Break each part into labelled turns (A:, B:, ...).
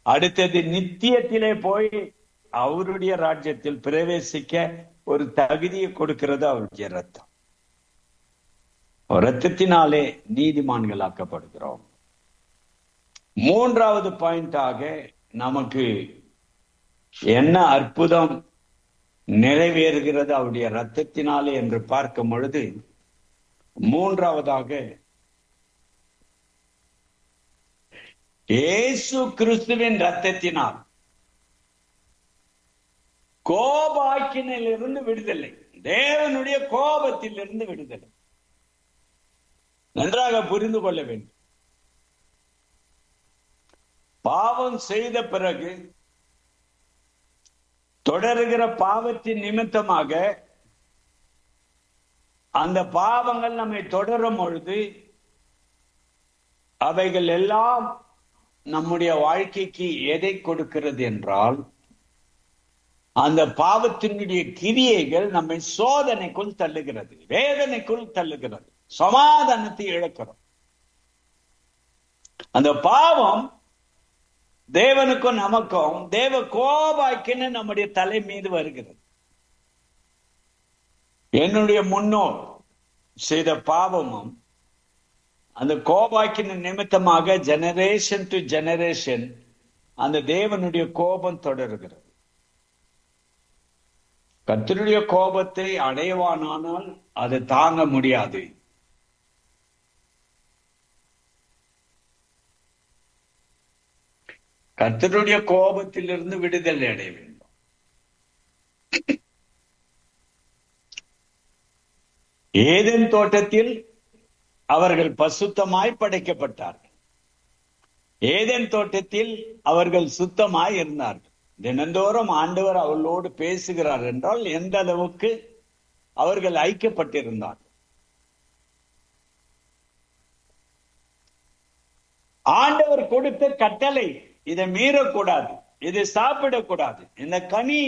A: அடுத்தது நித்தியத்திலே போய் அவருடைய ராஜ்யத்தில் பிரவேசிக்க ஒரு தகுதியை கொடுக்கிறது அவருடைய ரத்தம் ரத்தத்தினாலே நீதிமான்களாக்கப்படுகிறோம் மூன்றாவது பாயிண்டாக நமக்கு என்ன அற்புதம் நிறைவேறுகிறது அவருடைய ரத்தத்தினாலே என்று பார்க்கும் பொழுது மூன்றாவதாக இயேசு கிறிஸ்துவின் ரத்தத்தினால் கோபாக்கினிலிருந்து விடுதலை தேவனுடைய கோபத்தில் இருந்து விடுதலை நன்றாக புரிந்து கொள்ள வேண்டும் பாவம் செய்த பிறகு தொடருகிற பாவத்தின் நிமித்தமாக அந்த பாவங்கள் நம்மை தொடரும் பொழுது அவைகள் எல்லாம் நம்முடைய வாழ்க்கைக்கு எதை கொடுக்கிறது என்றால் அந்த பாவத்தினுடைய கிரியைகள் நம்மை சோதனைக்குள் தள்ளுகிறது வேதனைக்குள் தள்ளுகிறது சமாதானத்தை இழக்கிறோம் அந்த பாவம் தேவனுக்கும் நமக்கும் தேவ கோபாக்கின்னு நம்முடைய தலை மீது வருகிறது என்னுடைய முன்னோர் செய்த பாவமும் அந்த கோபாக்கின நிமித்தமாக ஜெனரேஷன் டு ஜெனரேஷன் அந்த தேவனுடைய கோபம் தொடர்கிறது கர்த்தருடைய கோபத்தை அடைவானானால் அது தாங்க முடியாது கர்த்தருடைய கோபத்திலிருந்து விடுதலை அடைய வேண்டும் ஏதேன் தோட்டத்தில் அவர்கள் பசுத்தமாய் படைக்கப்பட்டார்கள் ஏதேன் தோட்டத்தில் அவர்கள் சுத்தமாய் இருந்தார்கள் தினந்தோறும் ஆண்டவர் அவர்களோடு பேசுகிறார் என்றால் எந்த அளவுக்கு அவர்கள் ஐக்கியப்பட்டிருந்தார்கள் ஆண்டவர் கொடுத்த கட்டளை இதை மீறக்கூடாது இதை சாப்பிடக்கூடாது இந்த கனி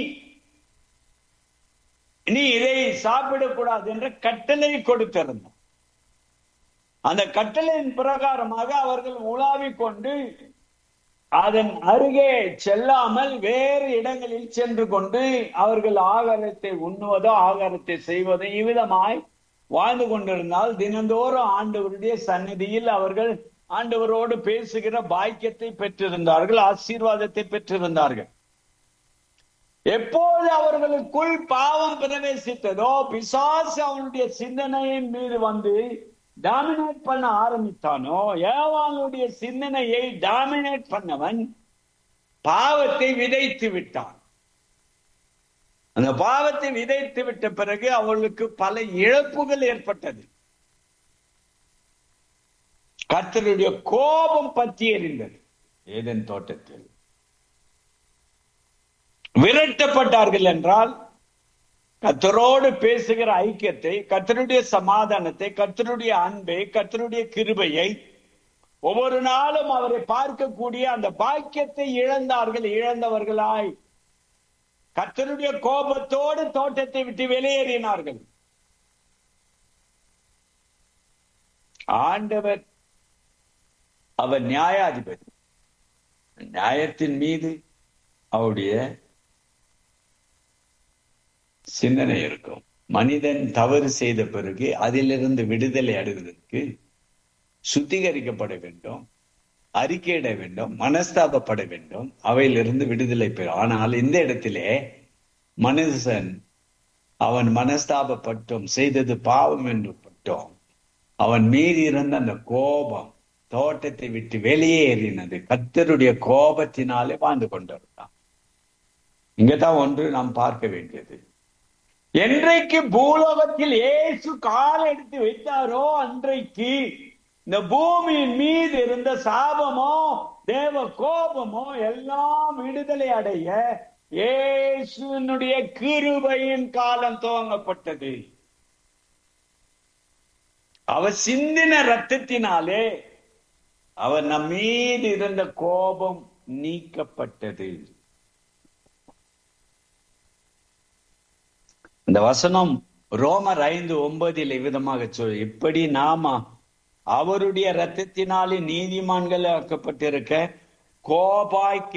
A: நீ இதை சாப்பிடக்கூடாது என்ற கட்டளை கொடுத்திருந்தார் அந்த கட்டளையின் பிரகாரமாக அவர்கள் உலாவிக் கொண்டு அதன் அருகே செல்லாமல் வேறு இடங்களில் சென்று கொண்டு அவர்கள் ஆகாரத்தை உண்ணுவதோ ஆகாரத்தை செய்வதோ இவ்விதமாய் வாழ்ந்து கொண்டிருந்தால் தினந்தோறும் ஆண்டவருடைய சந்நிதியில் அவர்கள் ஆண்டவரோடு பேசுகிற பாக்கியத்தை பெற்றிருந்தார்கள் ஆசீர்வாதத்தை பெற்றிருந்தார்கள் எப்போது அவர்களுக்குள் பாவம் பிரவேசித்ததோ பிசாசு அவனுடைய சிந்தனையின் மீது வந்து டாமினேட் பண்ண ஆரம்பித்தானோ ஏவானுடைய சிந்தனையை டாமினேட் பண்ணவன் பாவத்தை விதைத்து விட்டான் அந்த பாவத்தை விதைத்து விட்ட பிறகு அவளுக்கு பல இழப்புகள் ஏற்பட்டது கர்த்தருடைய கோபம் பற்றி எறிந்தது ஏதன் தோட்டத்தில் விரட்டப்பட்டார்கள் என்றால் கத்தரோடு பேசுகிற ஐக்கியத்தை கத்தருடைய சமாதானத்தை கத்தருடைய அன்பை கத்தருடைய கிருபையை ஒவ்வொரு நாளும் அவரை பார்க்கக்கூடிய அந்த பாக்கியத்தை இழந்தார்கள் இழந்தவர்களாய் கத்தருடைய கோபத்தோடு தோட்டத்தை விட்டு வெளியேறினார்கள் ஆண்டவர் அவர் நியாயாதிபதி நியாயத்தின் மீது அவருடைய சிந்தனை இருக்கும் மனிதன் தவறு செய்த பிறகு அதிலிருந்து விடுதலை அடைவதற்கு சுத்திகரிக்கப்பட வேண்டும் அறிக்கையிட வேண்டும் மனஸ்தாபப்பட வேண்டும் அவையிலிருந்து விடுதலை பெறும் ஆனால் இந்த இடத்திலே மனுஷன் அவன் மனஸ்தாபப்பட்டும் செய்தது பாவம் என்று பட்டோம் அவன் மீறி இருந்த அந்த கோபம் தோட்டத்தை விட்டு வெளியேறினது கத்தருடைய கோபத்தினாலே வாழ்ந்து கொண்டிருந்தான் இங்கதான் ஒன்று நாம் பார்க்க வேண்டியது என்றைக்கு பூலோகத்தில் இயேசு கால் எடுத்து வைத்தாரோ அன்றைக்கு இந்த பூமியின் மீது இருந்த சாபமோ தேவ கோபமோ எல்லாம் விடுதலை அடைய இயேசுனுடைய கிருபையின் காலம் துவங்கப்பட்டது அவர் சிந்தின ரத்தத்தினாலே அவர் நம் மீது இருந்த கோபம் நீக்கப்பட்டது இந்த வசனம் ரோமர் ஐந்து ஒன்பதில் விதமாக சொல் இப்படி நாம அவருடைய ரத்தத்தினாலே நீதிமான்கள் ஆக்கப்பட்டிருக்க கோபாய்க்கு